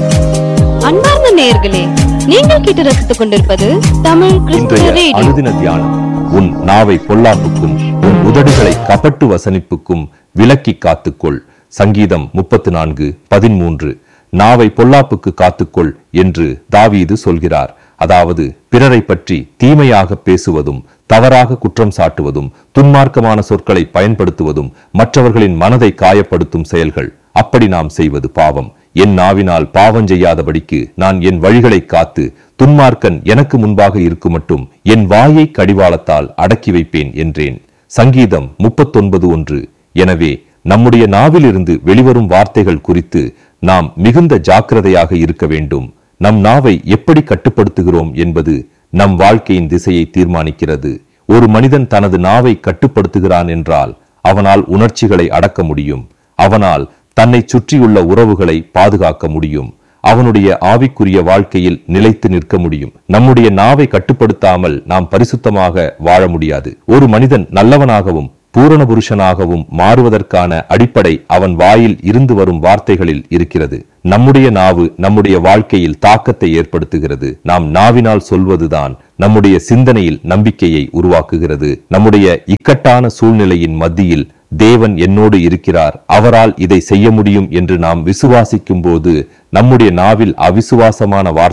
அன்பார்ந்த நேயர்களே நீங்கள் கேட்டு ரசித்துக் கொண்டிருப்பது தமிழ் கிறிஸ்துவ இன்றைய ரேடியோ அனுதின தியானம் உன் நாவை பொல்லாப்புக்கும் உன் உதடுகளை கபட்டு வசனிப்புக்கும் விலக்கி காத்துக்கொள் சங்கீதம் முப்பத்து நான்கு பதிமூன்று நாவை பொல்லாப்புக்கு காத்துக்கொள் என்று தாவீது சொல்கிறார் அதாவது பிறரை பற்றி தீமையாக பேசுவதும் தவறாக குற்றம் சாட்டுவதும் துன்மார்க்கமான சொற்களை பயன்படுத்துவதும் மற்றவர்களின் மனதை காயப்படுத்தும் செயல்கள் அப்படி நாம் செய்வது பாவம் என் நாவினால் பாவம் செய்யாதபடிக்கு நான் என் வழிகளை காத்து துன்மார்க்கன் எனக்கு முன்பாக இருக்குமட்டும் என் வாயை கடிவாளத்தால் அடக்கி வைப்பேன் என்றேன் சங்கீதம் முப்பத்தொன்பது ஒன்று எனவே நம்முடைய நாவிலிருந்து வெளிவரும் வார்த்தைகள் குறித்து நாம் மிகுந்த ஜாக்கிரதையாக இருக்க வேண்டும் நம் நாவை எப்படி கட்டுப்படுத்துகிறோம் என்பது நம் வாழ்க்கையின் திசையை தீர்மானிக்கிறது ஒரு மனிதன் தனது நாவை கட்டுப்படுத்துகிறான் என்றால் அவனால் உணர்ச்சிகளை அடக்க முடியும் அவனால் தன்னை சுற்றியுள்ள உறவுகளை பாதுகாக்க முடியும் அவனுடைய ஆவிக்குரிய வாழ்க்கையில் நிலைத்து நிற்க முடியும் நம்முடைய நாவை கட்டுப்படுத்தாமல் நாம் பரிசுத்தமாக வாழ முடியாது ஒரு மனிதன் நல்லவனாகவும் பூரண புருஷனாகவும் மாறுவதற்கான அடிப்படை அவன் வாயில் இருந்து வரும் வார்த்தைகளில் இருக்கிறது நம்முடைய நாவு நம்முடைய வாழ்க்கையில் தாக்கத்தை ஏற்படுத்துகிறது நாம் நாவினால் சொல்வதுதான் நம்முடைய சிந்தனையில் நம்பிக்கையை உருவாக்குகிறது நம்முடைய இக்கட்டான சூழ்நிலையின் மத்தியில் தேவன் என்னோடு இருக்கிறார் அவரால் இதை செய்ய முடியும் என்று நாம் விசுவாசிக்கும் போது நம்முடைய நாவில் அவிசுவாசமான வார்த்தை